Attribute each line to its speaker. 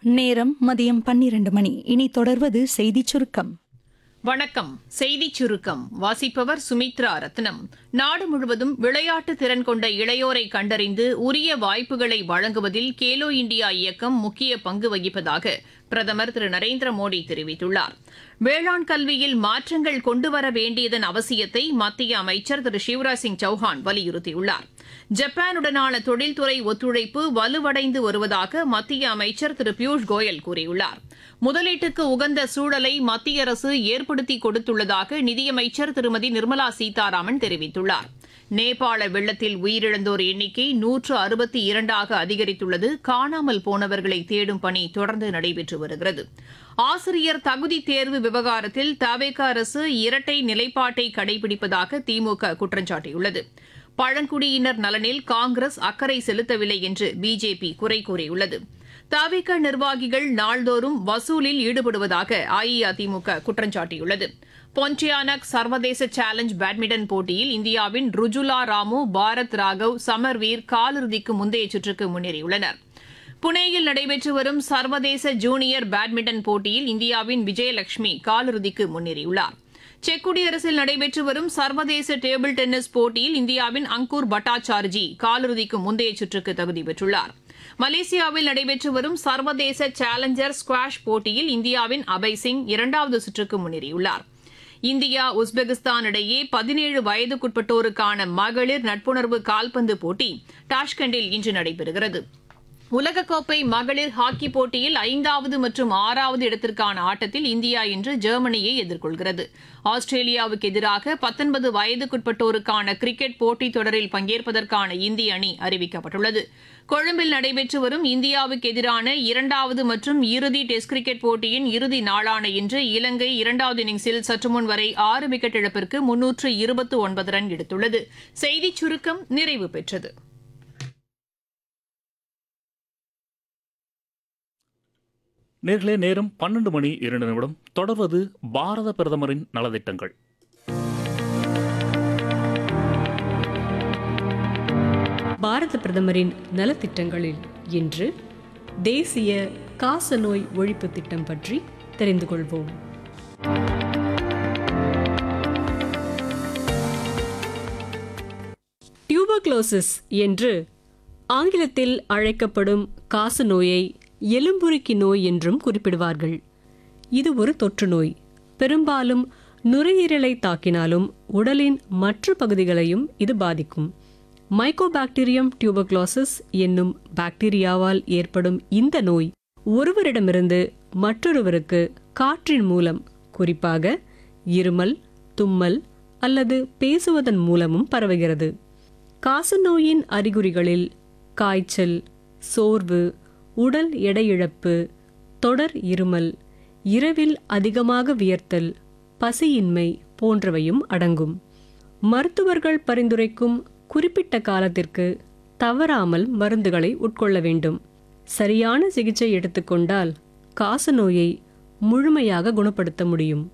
Speaker 1: நேரம் மதியம் பன்னிரண்டு மணி இனி தொடர்வது செய்திச் சுருக்கம்
Speaker 2: வணக்கம் செய்திச் சுருக்கம் வாசிப்பவர் சுமித்ரா ரத்னம் நாடு முழுவதும் விளையாட்டு திறன் கொண்ட இளையோரை கண்டறிந்து உரிய வாய்ப்புகளை வழங்குவதில் கேலோ இந்தியா இயக்கம் முக்கிய பங்கு வகிப்பதாக பிரதமர் திரு நரேந்திர மோடி தெரிவித்துள்ளார் வேளாண் கல்வியில் மாற்றங்கள் கொண்டுவர வேண்டியதன் அவசியத்தை மத்திய அமைச்சர் திரு சிவராஜ் சிங் சௌஹான் வலியுறுத்தியுள்ளார் ஜப்பானுடனான தொழில்துறை ஒத்துழைப்பு வலுவடைந்து வருவதாக மத்திய அமைச்சர் திரு பியூஷ் கோயல் கூறியுள்ளார் முதலீட்டுக்கு உகந்த சூழலை மத்திய அரசு ஏற்படுத்தி கொடுத்துள்ளதாக நிதியமைச்சர் திருமதி நிர்மலா சீதாராமன் தெரிவித்துள்ளார் நேபாள வெள்ளத்தில் உயிரிழந்தோர் எண்ணிக்கை நூற்று அறுபத்தி இரண்டாக அதிகரித்துள்ளது காணாமல் போனவர்களை தேடும் பணி தொடர்ந்து நடைபெற்று வருகிறது ஆசிரியர் தகுதி தேர்வு விவகாரத்தில் தவேக அரசு இரட்டை நிலைப்பாட்டை கடைபிடிப்பதாக திமுக குற்றம் சாட்டியுள்ளது பழங்குடியினர் நலனில் காங்கிரஸ் அக்கறை செலுத்தவில்லை என்று பிஜேபி குறை கூறியுள்ளது தவிக நிர்வாகிகள் நாள்தோறும் வசூலில் ஈடுபடுவதாக அஇஅதிமுக குற்றம் சாட்டியுள்ளது பொன்டியானக் சர்வதேச சேலஞ்ச் பேட்மிண்டன் போட்டியில் இந்தியாவின் ருஜுலா ராமு பாரத் ராகவ் சமர்வீர் காலிறுதிக்கு முந்தைய சுற்றுக்கு முன்னேறியுள்ளனர் புனேயில் நடைபெற்று வரும் சர்வதேச ஜூனியர் பேட்மிண்டன் போட்டியில் இந்தியாவின் விஜயலட்சுமி காலிறுதிக்கு முன்னேறியுள்ளார் செக் குடியரசில் நடைபெற்று வரும் சர்வதேச டேபிள் டென்னிஸ் போட்டியில் இந்தியாவின் அங்கூர் பட்டாச்சார்ஜி காலிறுதிக்கு முந்தைய சுற்றுக்கு தகுதி பெற்றுள்ளார் மலேசியாவில் நடைபெற்று வரும் சர்வதேச சேலஞ்சர் ஸ்குவாஷ் போட்டியில் இந்தியாவின் அபய் சிங் இரண்டாவது சுற்றுக்கு முன்னேறியுள்ளார் இந்தியா உஸ்பெகிஸ்தான் இடையே பதினேழு வயதுக்குட்பட்டோருக்கான மகளிர் நட்புணர்வு கால்பந்து போட்டி டாஷ்கண்டில் இன்று நடைபெறுகிறது உலகக்கோப்பை மகளிர் ஹாக்கி போட்டியில் ஐந்தாவது மற்றும் ஆறாவது இடத்திற்கான ஆட்டத்தில் இந்தியா இன்று ஜெர்மனியை எதிர்கொள்கிறது ஆஸ்திரேலியாவுக்கு எதிராக பத்தொன்பது வயதுக்குட்பட்டோருக்கான கிரிக்கெட் போட்டித் தொடரில் பங்கேற்பதற்கான இந்திய அணி அறிவிக்கப்பட்டுள்ளது கொழும்பில் நடைபெற்று வரும் இந்தியாவுக்கு எதிரான இரண்டாவது மற்றும் இறுதி டெஸ்ட் கிரிக்கெட் போட்டியின் இறுதி நாளான இன்று இலங்கை இரண்டாவது இன்னிங்ஸில் சற்றுமுன் வரை ஆறு விக்கெட் இழப்பிற்கு முன்னூற்று இருபத்து ஒன்பது ரன் எடுத்துள்ளது செய்திச் சுருக்கம் நிறைவு பெற்றது
Speaker 3: நேர்களே நேரம் பன்னெண்டு மணி இரண்டு நிமிடம் தொடர்வது பாரத பிரதமரின் நலத்திட்டங்கள்
Speaker 4: பாரத பிரதமரின் நலத்திட்டங்களில் இன்று தேசிய காசநோய் ஒழிப்பு திட்டம் பற்றி தெரிந்து கொள்வோம் டியூபர்குலோசிஸ் என்று ஆங்கிலத்தில் அழைக்கப்படும் காசநோயை எலும்புருக்கி நோய் என்றும் குறிப்பிடுவார்கள் இது ஒரு தொற்று நோய் பெரும்பாலும் நுரையீரலை தாக்கினாலும் உடலின் மற்ற பகுதிகளையும் இது பாதிக்கும் மைக்கோபாக்டீரியம் டியூபர்குலோசிஸ் என்னும் பாக்டீரியாவால் ஏற்படும் இந்த நோய் ஒருவரிடமிருந்து மற்றொருவருக்கு காற்றின் மூலம் குறிப்பாக இருமல் தும்மல் அல்லது பேசுவதன் மூலமும் பரவுகிறது காசநோயின் அறிகுறிகளில் காய்ச்சல் சோர்வு உடல் எடையிழப்பு தொடர் இருமல் இரவில் அதிகமாக வியர்த்தல் பசியின்மை போன்றவையும் அடங்கும் மருத்துவர்கள் பரிந்துரைக்கும் குறிப்பிட்ட காலத்திற்கு தவறாமல் மருந்துகளை உட்கொள்ள வேண்டும் சரியான சிகிச்சை எடுத்துக்கொண்டால் காசநோயை முழுமையாக குணப்படுத்த முடியும்